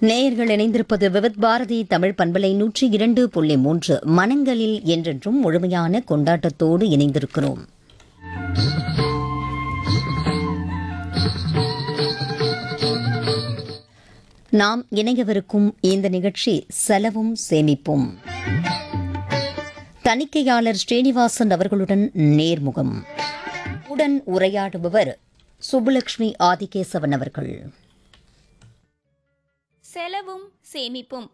நேயர்கள் இணைந்திருப்பது விவித் பாரதி தமிழ் பண்பலை நூற்றி இரண்டு புள்ளி மூன்று மனங்களில் என்றென்றும் முழுமையான கொண்டாட்டத்தோடு இணைந்திருக்கிறோம் நாம் இணையவிருக்கும் இந்த நிகழ்ச்சி செலவும் சேமிப்பும் தணிக்கையாளர் ஸ்ரீனிவாசன் அவர்களுடன் நேர்முகம் உடன் உரையாடுபவர் சுப்புலட்சுமி ஆதிகேசவன் அவர்கள் செலவும் சேமிப்பும்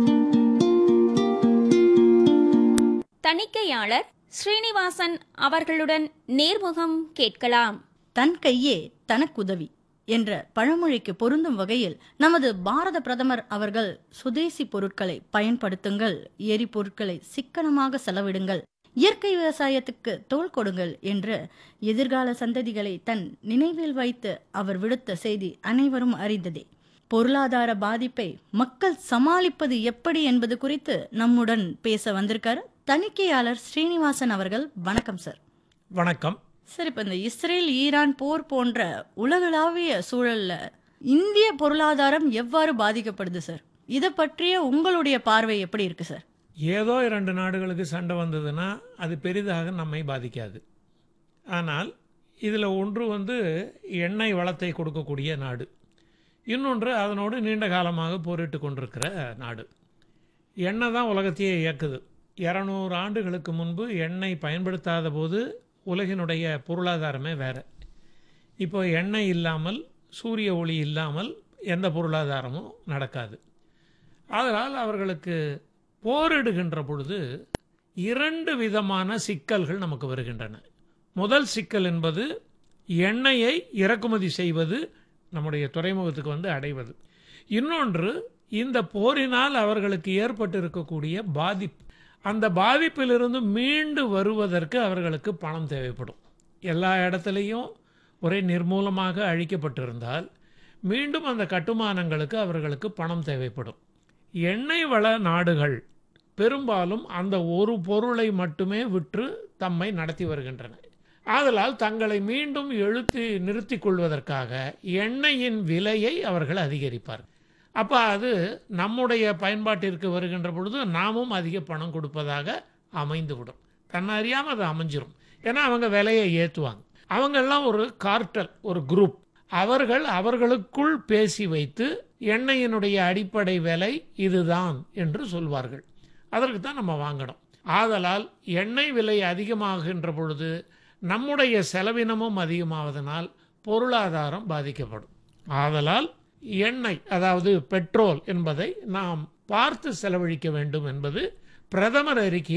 தணிக்கையாளர் ஸ்ரீனிவாசன் அவர்களுடன் நேர்முகம் கேட்கலாம் தன் கையே தனக்குதவி என்ற பழமொழிக்கு பொருந்தும் வகையில் நமது பாரத பிரதமர் அவர்கள் சுதேசி பொருட்களை பயன்படுத்துங்கள் எரிபொருட்களை சிக்கனமாக செலவிடுங்கள் இயற்கை விவசாயத்துக்கு தோள் கொடுங்கள் என்று எதிர்கால சந்ததிகளை தன் நினைவில் வைத்து அவர் விடுத்த செய்தி அனைவரும் அறிந்ததே பொருளாதார பாதிப்பை மக்கள் சமாளிப்பது எப்படி என்பது குறித்து நம்முடன் பேச வந்திருக்காரு தணிக்கையாளர் ஸ்ரீனிவாசன் அவர்கள் வணக்கம் சார் வணக்கம் சரி இப்போ இந்த இஸ்ரேல் ஈரான் போர் போன்ற உலகளாவிய சூழல்ல இந்திய பொருளாதாரம் எவ்வாறு பாதிக்கப்படுது சார் இதை பற்றிய உங்களுடைய பார்வை எப்படி இருக்கு சார் ஏதோ இரண்டு நாடுகளுக்கு சண்டை வந்ததுன்னா அது பெரிதாக நம்மை பாதிக்காது ஆனால் இதில் ஒன்று வந்து எண்ணெய் வளத்தை கொடுக்கக்கூடிய நாடு இன்னொன்று அதனோடு நீண்ட காலமாக போரிட்டு கொண்டிருக்கிற நாடு எண்ணெய் தான் உலகத்தையே இயக்குது இரநூறு ஆண்டுகளுக்கு முன்பு எண்ணெய் பயன்படுத்தாத போது உலகினுடைய பொருளாதாரமே வேறு இப்போ எண்ணெய் இல்லாமல் சூரிய ஒளி இல்லாமல் எந்த பொருளாதாரமும் நடக்காது அதனால் அவர்களுக்கு போரிடுகின்ற பொழுது இரண்டு விதமான சிக்கல்கள் நமக்கு வருகின்றன முதல் சிக்கல் என்பது எண்ணெயை இறக்குமதி செய்வது நம்முடைய துறைமுகத்துக்கு வந்து அடைவது இன்னொன்று இந்த போரினால் அவர்களுக்கு ஏற்பட்டு இருக்கக்கூடிய பாதிப்பு அந்த பாதிப்பிலிருந்து மீண்டு வருவதற்கு அவர்களுக்கு பணம் தேவைப்படும் எல்லா இடத்துலையும் ஒரே நிர்மூலமாக அழிக்கப்பட்டிருந்தால் மீண்டும் அந்த கட்டுமானங்களுக்கு அவர்களுக்கு பணம் தேவைப்படும் எண்ணெய் வள நாடுகள் பெரும்பாலும் அந்த ஒரு பொருளை மட்டுமே விற்று தம்மை நடத்தி வருகின்றன ஆதலால் தங்களை மீண்டும் எழுத்தி நிறுத்திக் கொள்வதற்காக எண்ணெயின் விலையை அவர்கள் அதிகரிப்பார்கள் அப்போ அது நம்முடைய பயன்பாட்டிற்கு வருகின்ற பொழுது நாமும் அதிக பணம் கொடுப்பதாக அமைந்துவிடும் தன்னறியாமல் அது அமைஞ்சிரும் ஏன்னா அவங்க விலையை ஏற்றுவாங்க அவங்கெல்லாம் ஒரு கார்ட்டல் ஒரு குரூப் அவர்கள் அவர்களுக்குள் பேசி வைத்து எண்ணெயினுடைய அடிப்படை விலை இதுதான் என்று சொல்வார்கள் அதற்கு தான் நம்ம வாங்கணும் ஆதலால் எண்ணெய் விலை அதிகமாகின்ற பொழுது நம்முடைய செலவினமும் அதிகமாவதனால் பொருளாதாரம் பாதிக்கப்படும் ஆதலால் எண்ணெய் அதாவது பெட்ரோல் என்பதை நாம் பார்த்து செலவழிக்க வேண்டும் என்பது பிரதமர் அறிக்கை